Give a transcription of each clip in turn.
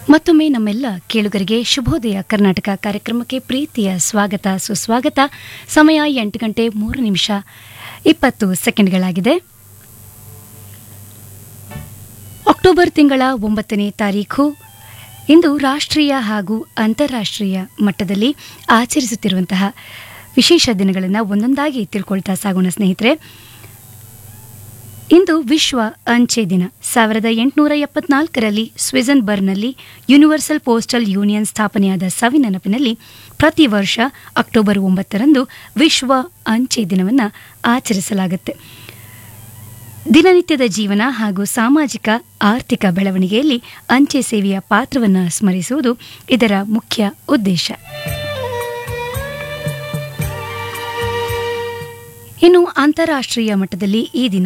ಮತ್ತೊಮ್ಮೆ ನಮ್ಮೆಲ್ಲ ಕೇಳುಗರಿಗೆ ಶುಭೋದಯ ಕರ್ನಾಟಕ ಕಾರ್ಯಕ್ರಮಕ್ಕೆ ಪ್ರೀತಿಯ ಸ್ವಾಗತ ಸುಸ್ವಾಗತ ಸಮಯ ಎಂಟು ಗಂಟೆ ಮೂರು ನಿಮಿಷ ಇಪ್ಪತ್ತು ಸೆಕೆಂಡ್ಗಳಾಗಿದೆ ಅಕ್ಟೋಬರ್ ತಿಂಗಳ ಒಂಬತ್ತನೇ ತಾರೀಖು ಇಂದು ರಾಷ್ಟ್ರೀಯ ಹಾಗೂ ಅಂತಾರಾಷ್ಟ್ರೀಯ ಮಟ್ಟದಲ್ಲಿ ಆಚರಿಸುತ್ತಿರುವಂತಹ ವಿಶೇಷ ದಿನಗಳನ್ನು ಒಂದೊಂದಾಗಿ ತಿಳ್ಕೊಳ್ತಾ ಸಾಗೋಣ ಸ್ನೇಹಿತರೆ ಇಂದು ವಿಶ್ವ ಅಂಚೆ ದಿನ ಸಾವಿರದ ಎಂಟುನೂರ ಎಪ್ಪತ್ನಾಲ್ಕರಲ್ಲಿ ಸ್ವಿಜನ್ಬರ್ಗ್ನಲ್ಲಿ ಯೂನಿವರ್ಸಲ್ ಪೋಸ್ಟಲ್ ಯೂನಿಯನ್ ಸ್ಥಾಪನೆಯಾದ ಸವಿನೆನಪಿನಲ್ಲಿ ಪ್ರತಿ ವರ್ಷ ಅಕ್ಟೋಬರ್ ಒಂಬತ್ತರಂದು ವಿಶ್ವ ಅಂಚೆ ದಿನವನ್ನು ಆಚರಿಸಲಾಗುತ್ತೆ ದಿನನಿತ್ಯದ ಜೀವನ ಹಾಗೂ ಸಾಮಾಜಿಕ ಆರ್ಥಿಕ ಬೆಳವಣಿಗೆಯಲ್ಲಿ ಅಂಚೆ ಸೇವೆಯ ಪಾತ್ರವನ್ನು ಸ್ಮರಿಸುವುದು ಇದರ ಮುಖ್ಯ ಉದ್ದೇಶ ಇನ್ನು ಅಂತಾರಾಷ್ಟ್ರೀಯ ಮಟ್ಟದಲ್ಲಿ ಈ ದಿನ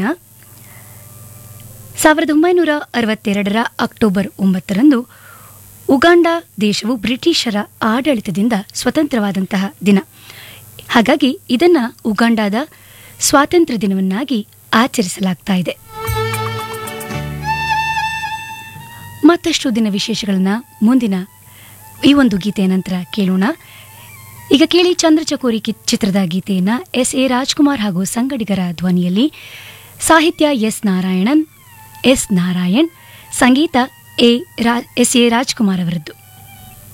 ಸಾವಿರದ ಒಂಬೈನೂರ ಅರವತ್ತೆರಡರ ಅಕ್ಟೋಬರ್ ಒಂಬತ್ತರಂದು ಉಗಾಂಡ ದೇಶವು ಬ್ರಿಟಿಷರ ಆಡಳಿತದಿಂದ ಸ್ವತಂತ್ರವಾದಂತಹ ದಿನ ಹಾಗಾಗಿ ಇದನ್ನು ಉಗಾಂಡಾದ ಸ್ವಾತಂತ್ರ್ಯ ದಿನವನ್ನಾಗಿ ಆಚರಿಸಲಾಗ್ತಾ ಇದೆ ಮತ್ತಷ್ಟು ದಿನ ವಿಶೇಷಗಳನ್ನ ಮುಂದಿನ ಈ ಒಂದು ಗೀತೆಯ ನಂತರ ಕೇಳೋಣ ಈಗ ಕೇಳಿ ಚಂದ್ರಚಕೋರಿ ಕಿ- ಚಿತ್ರದ ಗೀತೆಯನ್ನ ಎಸ್ ಎ ರಾಜ್ಕುಮಾರ್ ಹಾಗೂ ಸಂಗಡಿಗರ ಧ್ವನಿಯಲ್ಲಿ ಸಾಹಿತ್ಯ ಎಸ್ ನಾರಾಯಣನ್ ಎಸ್ ನಾರಾಯಣ್ ಸಂಗೀತ ಎ ರಾ ಎಸ್ ಎ ರಾಜ್ಕುಮಾರ್ ಅವರದ್ದು